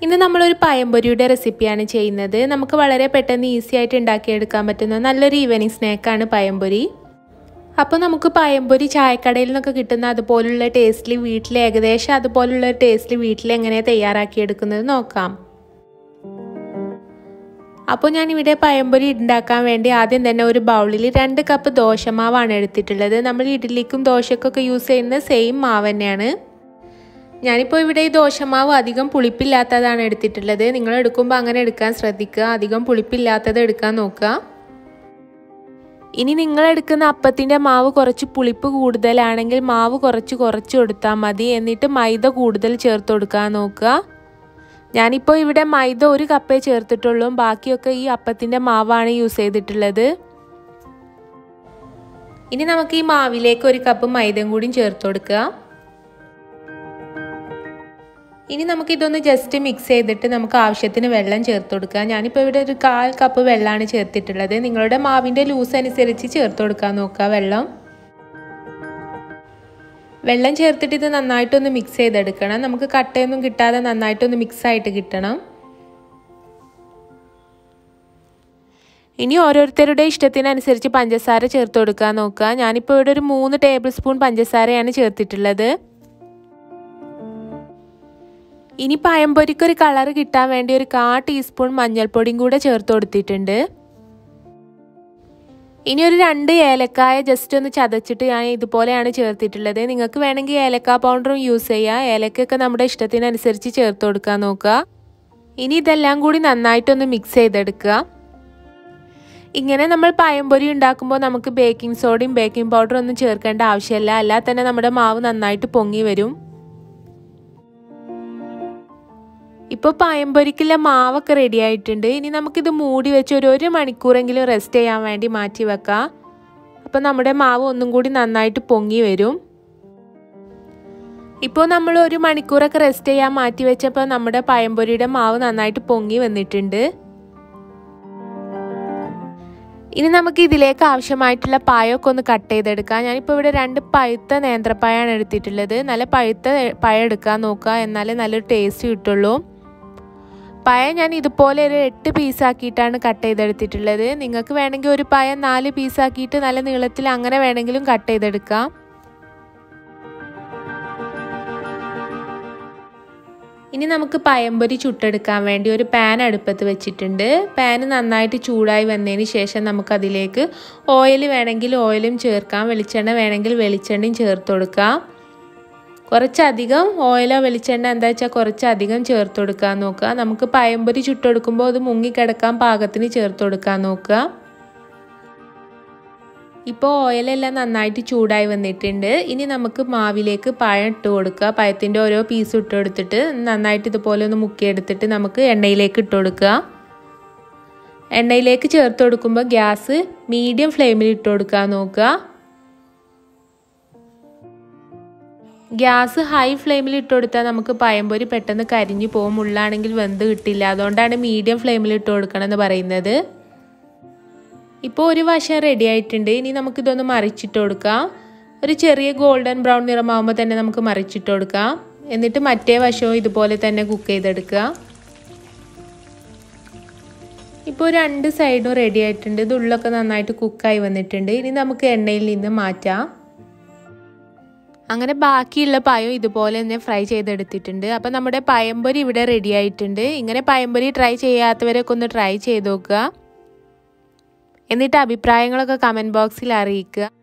ഇന്ന് നമ്മളൊരു പഴംപൊരിയുടെ റെസിപ്പിയാണ് ചെയ്യുന്നത് നമുക്ക് വളരെ പെട്ടെന്ന് ഈസി ആയിട്ട് ഉണ്ടാക്കിയെടുക്കാൻ പറ്റുന്ന നല്ലൊരു ഈവനിങ് സ്നാക്കാണ് പഴംപൊരി അപ്പോൾ നമുക്ക് പഴംപൊരി ചായക്കടയിൽ നിന്നൊക്കെ കിട്ടുന്ന അതുപോലുള്ള ടേസ്റ്റിൽ വീട്ടിൽ ഏകദേശം അതുപോലുള്ള ടേസ്റ്റിൽ വീട്ടിൽ എങ്ങനെ തയ്യാറാക്കിയെടുക്കുന്നത് നോക്കാം അപ്പോൾ ഞാനിവിടെ പഴംപൊരി ഉണ്ടാക്കാൻ വേണ്ടി ആദ്യം തന്നെ ഒരു ബൗളിൽ രണ്ട് കപ്പ് ദോശമാവാണ് എടുത്തിട്ടുള്ളത് നമ്മൾ ഇഡ്ഡലിക്കും ദോശക്കൊക്കെ യൂസ് ചെയ്യുന്ന സെയിം മാവ് തന്നെയാണ് ഞാനിപ്പോൾ ഇവിടെ ഈ ദോശമാവ് അധികം പുളിപ്പില്ലാത്തതാണ് എടുത്തിട്ടുള്ളത് നിങ്ങൾ എടുക്കുമ്പോൾ അങ്ങനെ എടുക്കാൻ ശ്രദ്ധിക്കുക അധികം പുളിപ്പില്ലാത്തത് എടുക്കാൻ നോക്കുക ഇനി നിങ്ങൾ എടുക്കുന്ന അപ്പത്തിൻ്റെ മാവ് കുറച്ച് പുളിപ്പ് കൂടുതലാണെങ്കിൽ മാവ് കുറച്ച് കുറച്ച് കൊടുത്താൽ മതി എന്നിട്ട് മൈദ കൂടുതൽ ചേർത്ത് കൊടുക്കാൻ നോക്കുക ഞാനിപ്പോൾ ഇവിടെ മൈദ ഒരു കപ്പേ ചേർത്തിട്ടുള്ളൂ ബാക്കിയൊക്കെ ഈ അപ്പത്തിൻ്റെ മാവാണ് യൂസ് ചെയ്തിട്ടുള്ളത് ഇനി നമുക്ക് ഈ മാവിലേക്ക് ഒരു കപ്പ് മൈദയും കൂടി ചേർത്ത് കൊടുക്കുക ഇനി നമുക്കിതൊന്ന് ജസ്റ്റ് മിക്സ് ചെയ്തിട്ട് നമുക്ക് ആവശ്യത്തിന് വെള്ളം ചേർത്ത് കൊടുക്കുക ഞാനിപ്പോൾ ഇവിടെ ഒരു കാൽ കപ്പ് വെള്ളമാണ് ചേർത്തിട്ടുള്ളത് നിങ്ങളുടെ മാവിൻ്റെ ലൂസ് അനുസരിച്ച് ചേർത്ത് കൊടുക്കാൻ നോക്കുക വെള്ളം വെള്ളം ചേർത്തിട്ട് ഇത് നന്നായിട്ടൊന്ന് മിക്സ് ചെയ്തെടുക്കണം നമുക്ക് കട്ടയൊന്നും കിട്ടാതെ നന്നായിട്ടൊന്ന് മിക്സ് ആയിട്ട് കിട്ടണം ഇനി ഓരോരുത്തരുടെ ഇഷ്ടത്തിനനുസരിച്ച് പഞ്ചസാര ചേർത്ത് കൊടുക്കാൻ നോക്കുക ഞാനിപ്പോൾ ഇവിടെ ഒരു മൂന്ന് ടേബിൾ സ്പൂൺ പഞ്ചസാരയാണ് ചേർത്തിട്ടുള്ളത് ഇനി പഴംപൊരിക്ക് ഒരു കളർ കിട്ടാൻ വേണ്ടി ഒരു കാ ടീസ്പൂൺ മഞ്ഞൾപ്പൊടിയും കൂടെ ചേർത്ത് കൊടുത്തിട്ടുണ്ട് ഇനി ഒരു രണ്ട് ഏലക്കായ ജസ്റ്റ് ഒന്ന് ചതച്ചിട്ട് ഞാൻ ഇതുപോലെയാണ് ചേർത്തിട്ടുള്ളത് നിങ്ങൾക്ക് വേണമെങ്കിൽ ഏലക്ക പൗഡറും യൂസ് ചെയ്യാം ഏലക്കൊക്കെ നമ്മുടെ ഇഷ്ടത്തിനനുസരിച്ച് ചേർത്ത് കൊടുക്കാൻ നോക്കുക ഇനി ഇതെല്ലാം കൂടി നന്നായിട്ടൊന്ന് മിക്സ് ചെയ്തെടുക്കുക ഇങ്ങനെ നമ്മൾ പഴംപൊരി ഉണ്ടാക്കുമ്പോൾ നമുക്ക് ബേക്കിംഗ് സോഡയും ബേക്കിംഗ് പൗഡറും ഒന്നും ചേർക്കേണ്ട ആവശ്യമില്ല അല്ലാതെ തന്നെ നമ്മുടെ മാവ് നന്നായിട്ട് പൊങ്ങി വരും ഇപ്പോൾ പഴംപൊരിക്കുള്ള മാവൊക്കെ റെഡി ആയിട്ടുണ്ട് ഇനി നമുക്കിത് മൂടി വെച്ച് ഒരു ഒരു മണിക്കൂറെങ്കിലും റെസ്റ്റ് ചെയ്യാൻ വേണ്ടി മാറ്റി വെക്കാം അപ്പോൾ നമ്മുടെ മാവ് ഒന്നും കൂടി നന്നായിട്ട് പൊങ്ങി വരും ഇപ്പോൾ നമ്മൾ ഒരു മണിക്കൂറൊക്കെ റെസ്റ്റ് ചെയ്യാൻ മാറ്റി വെച്ചപ്പോൾ നമ്മുടെ പഴംപൊരിയുടെ മാവ് നന്നായിട്ട് പൊങ്ങി വന്നിട്ടുണ്ട് ഇനി നമുക്ക് ഇതിലേക്ക് ആവശ്യമായിട്ടുള്ള പായൊക്കെ ഒന്ന് കട്ട് ചെയ്തെടുക്കാം ഞാനിപ്പോൾ ഇവിടെ രണ്ട് പഴുത്ത നേന്ത്രപ്പായാണ് എടുത്തിട്ടുള്ളത് നല്ല പഴുത്ത പഴം എടുക്കാൻ നോക്കുക എന്നാലേ നല്ലൊരു ടേസ്റ്റ് കിട്ടുള്ളൂ പഴം ഞാൻ ഇതുപോലെ ഒരു എട്ട് പീസാക്കിയിട്ടാണ് കട്ട് ചെയ്തെടുത്തിട്ടുള്ളത് നിങ്ങൾക്ക് വേണമെങ്കിൽ ഒരു പഴം നാല് പീസാക്കിയിട്ട് നല്ല നീളത്തിൽ അങ്ങനെ വേണമെങ്കിലും കട്ട് ചെയ്തെടുക്കാം ഇനി നമുക്ക് പഴംപൊരി ചുട്ടെടുക്കാൻ വേണ്ടി ഒരു പാൻ അടുപ്പത്ത് വെച്ചിട്ടുണ്ട് പാൻ നന്നായിട്ട് ചൂടായി വന്നതിന് ശേഷം നമുക്കതിലേക്ക് ഓയിൽ വേണമെങ്കിൽ ഓയിലും ചേർക്കാം വെളിച്ചെണ്ണ വേണമെങ്കിൽ വെളിച്ചെണ്ണയും ചേർത്ത് കൊടുക്കാം കുറച്ചധികം ഓയിലോ വെളിച്ചെണ്ണ എന്താ വെച്ചാൽ കുറച്ചധികം ചേർത്ത് കൊടുക്കാൻ നോക്കുക നമുക്ക് പഴംപൊരി ചുട്ടെടുക്കുമ്പോൾ അത് മുങ്ങിക്കിടക്കാൻ പാകത്തിന് ചേർത്ത് കൊടുക്കാൻ നോക്കുക ഇപ്പോൾ ഓയിലെല്ലാം നന്നായിട്ട് ചൂടായി വന്നിട്ടുണ്ട് ഇനി നമുക്ക് മാവിലേക്ക് പഴം ഇട്ട് കൊടുക്കുക പഴത്തിൻ്റെ ഓരോ പീസ് ഇട്ട് കൊടുത്തിട്ട് നന്നായിട്ട് ഇതുപോലെ ഒന്ന് മുക്കിയെടുത്തിട്ട് നമുക്ക് എണ്ണയിലേക്ക് ഇട്ട് കൊടുക്കുക എണ്ണയിലേക്ക് ചേർത്ത് കൊടുക്കുമ്പോൾ ഗ്യാസ് മീഡിയം ഫ്ലെയിമിൽ ഇട്ട് കൊടുക്കാൻ നോക്കുക ഗ്യാസ് ഹൈ ഫ്ലെയിമിൽ ഇട്ട് കൊടുത്താൽ നമുക്ക് പഴംപൊരി പെട്ടെന്ന് കരിഞ്ഞു പോകും ഉള്ളാണെങ്കിൽ വെന്ത് കിട്ടില്ല അതുകൊണ്ടാണ് മീഡിയം ഫ്ലെയിമിൽ ഇട്ട് കൊടുക്കണം എന്ന് പറയുന്നത് ഇപ്പോൾ ഒരു വശം റെഡി ആയിട്ടുണ്ട് ഇനി നമുക്കിതൊന്ന് മറിച്ചിട്ട് കൊടുക്കാം ഒരു ചെറിയ ഗോൾഡൻ ബ്രൗൺ നിറമാകുമ്പോൾ തന്നെ നമുക്ക് മറിച്ചിട്ട് കൊടുക്കാം എന്നിട്ട് മറ്റേ വശവും ഇതുപോലെ തന്നെ കുക്ക് ചെയ്തെടുക്കുക ഇപ്പോൾ രണ്ട് സൈഡും റെഡി ആയിട്ടുണ്ട് ഇത് ഉള്ളൊക്കെ നന്നായിട്ട് കുക്കായി വന്നിട്ടുണ്ട് ഇനി നമുക്ക് എണ്ണയിൽ നിന്ന് മാറ്റാം അങ്ങനെ ബാക്കിയുള്ള പഴം ഇതുപോലെ തന്നെ ഫ്രൈ ചെയ്തെടുത്തിട്ടുണ്ട് അപ്പോൾ നമ്മുടെ പഴംപൊരി ഇവിടെ റെഡി ആയിട്ടുണ്ട് ഇങ്ങനെ പഴംപൊരി ട്രൈ ചെയ്യാത്തവരൊക്കെ ഒന്ന് ട്രൈ ചെയ്ത് നോക്കുക എന്നിട്ട് അഭിപ്രായങ്ങളൊക്കെ കമൻറ്റ് ബോക്സിൽ അറിയിക്കുക